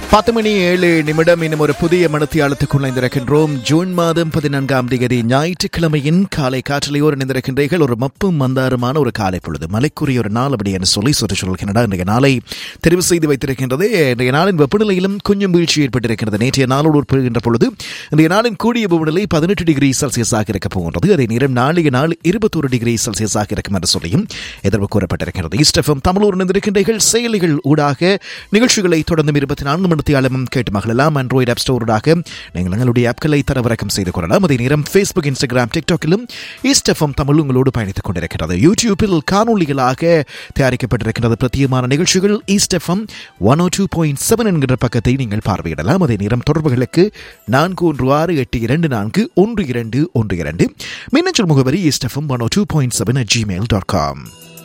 பத்து மணி ஏழு நிமிடம் இன்னும் ஒரு புதிய மனத்தியாளத்துக்குள் இணைந்திருக்கின்றோம் ஜூன் மாதம் பதினான்காம் தேதி ஞாயிற்றுக்கிழமையின் காலை காற்றிலேயோர் இணைந்திருக்கின்றீர்கள் ஒரு மப்பும் மந்தாரமான ஒரு காலை பொழுது மலைக்குரிய ஒரு நாள் அப்படி என்று சொல்லி சுற்றி சொல்கின்றன இன்றைய நாளை தெரிவு செய்து வைத்திருக்கின்றது இன்றைய நாளின் வெப்பநிலையிலும் கொஞ்சம் வீழ்ச்சி ஏற்பட்டிருக்கிறது நேற்றைய நாளோடு ஒப்பிடுகின்ற பொழுது இன்றைய நாளின் கூடிய வெப்பநிலை பதினெட்டு டிகிரி செல்சியஸாக இருக்க போகின்றது அதே நேரம் நாளைய நாள் இருபத்தொரு டிகிரி செல்சியஸாக இருக்கும் என்று சொல்லியும் எதிர்ப்பு கூறப்பட்டிருக்கிறது ஈஸ்டஃபம் தமிழூர் இணைந்திருக்கின்றீர்கள் செயலிகள் ஊடாக நிகழ்ச்சிகளை தொடர்ந்து இருபத்தி நான்கு மணித்தியாலமும் கேட்டு மகளெல்லாம் ஆண்ட்ராய்டு ஆப் ஸ்டோராக நீங்கள் எங்களுடைய ஆப்களை தரவிறக்கம் செய்து கொள்ளலாம் அதே நேரம் ஃபேஸ்புக் இன்ஸ்டாகிராம் டிக்டாக்கிலும் ஈஸ்டஃபம் தமிழ் உங்களோடு பயணித்துக் கொண்டிருக்கிறது யூடியூப்பில் காணொலிகளாக தயாரிக்கப்பட்டிருக்கிறது பிரத்தியமான நிகழ்ச்சிகள் ஈஸ்டஃபம் one O two point seven என்கிற பக்கத்தை நீங்கள் பார்வையிடலாம் அதே நேரம் தொடர்புகளுக்கு நான்கு ஒன்று ஆறு எட்டு இரண்டு நான்கு ஒன்று இரண்டு ஒன்று இரண்டு மின்னஞ்சல் முகவரி ஈஸ்டஃபம் one O two point seven at Gmail dot com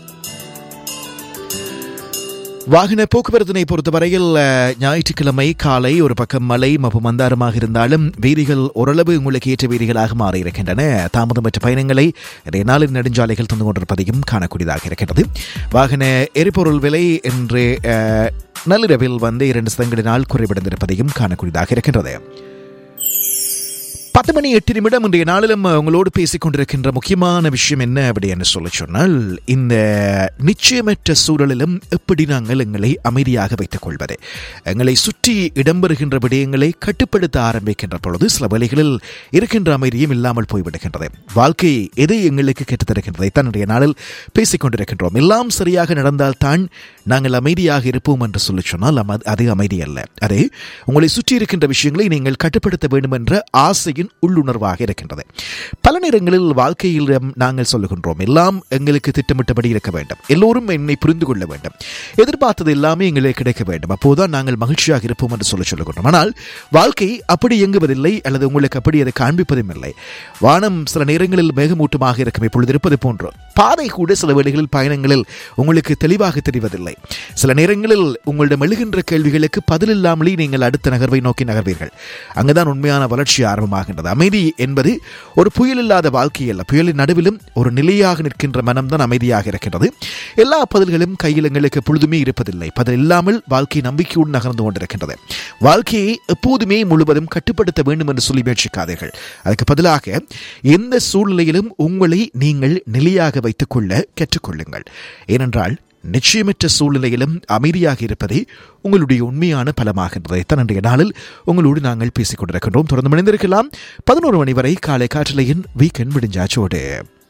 வாகன போக்குவரத்தினை பொறுத்தவரையில் அஹ், ஞாயிற்றுக்கிழமை காலை ஒரு பக்கம் மழை மப்பு மந்தாரமாக இருந்தாலும் வீதிகள் ஓரளவு உங்களுக்கு ஏற்ற வீதிகளாக மாறி இருக்கின்றன தாமதமற்ற பயணங்களை இன்றைய நாளின் நெடுஞ்சாலைகள் தந்து கொண்டிருப்பதையும் காணக்கூடியதாக இருக்கின்றது வாகன எரிபொருள் விலை இன்று அஹ், நள்ளிரவில் வந்து இரண்டு சதங்களினால் குறைவடைந்திருப்பதையும் காணக்கூடியதாக இருக்கின்றது பத்து மணி எட்டு நிமிடம் இன்றைய நாளிலும் உங்களோடு பேசிக் கொண்டிருக்கின்ற முக்கியமான விஷயம் என்ன அப்படி என்று சொல்ல சொன்னால் இந்த நிச்சயமற்ற சூழலிலும் எப்படி நாங்கள் எங்களை அமைதியாக வைத்துக் கொள்வது எங்களை சுற்றி இடம்பெறுகின்ற விடயங்களை கட்டுப்படுத்த ஆரம்பிக்கின்ற பொழுது சில வேளைகளில் இருக்கின்ற அமைதியும் இல்லாமல் போய்விடுகின்றது வாழ்க்கை எதை எங்களுக்கு கெட்டுத்தருகின்றதை தான் இன்றைய நாளில் பேசிக் கொண்டிருக்கின்றோம் எல்லாம் சரியாக நடந்தால்தான் நாங்கள் அமைதியாக இருப்போம் என்று சொல்லி சொன்னால் அம- அது அமைதி அல்ல அது உங்களை சுற்றி இருக்கின்ற விஷயங்களை நீங்கள் கட்டுப்படுத்த வேண்டும் என்ற ஆசையின் உள்ளுணர்வாக இருக்கின்றது பல நேரங்களில் வாழ்க்கையில் நாங்கள் சொல்லுகின்றோம் எல்லாம் எங்களுக்கு திட்டமிட்டபடி இருக்க வேண்டும் எல்லோரும் என்னை புரிந்து கொள்ள வேண்டும் எதிர்பார்த்தது எல்லாமே எங்களுக்கு கிடைக்க வேண்டும் அப்போதுதான் நாங்கள் மகிழ்ச்சியாக இருப்போம் என்று சொல்ல சொல்லுகின்றோம் ஆனால் வாழ்க்கை அப்படி இயங்குவதில்லை அல்லது உங்களுக்கு அப்படி அதை காண்பிப்பதும் இல்லை வானம் சில நேரங்களில் மேகமூட்டமாக இருக்கும் இப்பொழுது இருப்பது போன்று பாதை கூட சில வேளைகளில் பயணங்களில் உங்களுக்கு தெளிவாக தெரிவதில்லை சில நேரங்களில் உங்களிடம் எழுகின்ற கேள்விகளுக்கு பதில் இல்லாமலே நீங்கள் அடுத்த நகர்வை நோக்கி நகர்வீர்கள் அங்குதான் உண்மையான வளர்ச்சி ஆரம்பமாகின்றது அமைதி என்பது ஒரு புயல் இல்லாத வாழ்க்கை அல்ல புயலின் நடுவிலும் ஒரு நிலையாக நிற்கின்ற மனம்தான் அமைதியாக இருக்கின்றது எல்லா பதில்களும் கையில் எங்களுக்கு எப்பொழுதுமே இருப்பதில்லை பதில் இல்லாமல் வாழ்க்கை நம்பிக்கையுடன் நகர்ந்து கொண்டிருக்கின்றது வாழ்க்கையை எப்போதுமே முழுவதும் கட்டுப்படுத்த வேண்டும் என்று சொல்லி முயற்சிக்காதீர்கள் அதுக்கு பதிலாக எந்த சூழ்நிலையிலும் உங்களை நீங்கள் நிலையாக வைத்துக் கொள்ள கற்றுக்கொள்ளுங்கள் ஏனென்றால் நிச்சயமற்ற சூழ்நிலையிலும் அமைதியாக இருப்பதே உங்களுடைய உண்மையான பலமாகின்றதை தான் இன்றைய நாளில் உங்களோடு நாங்கள் பேசிக் கொண்டிருக்கின்றோம் தொடர்ந்து மணிந்திருக்கலாம் பதினோரு மணி வரை காலை காற்றலையின் வீக்கெண்ட் விடிஞ்சாச்சோடு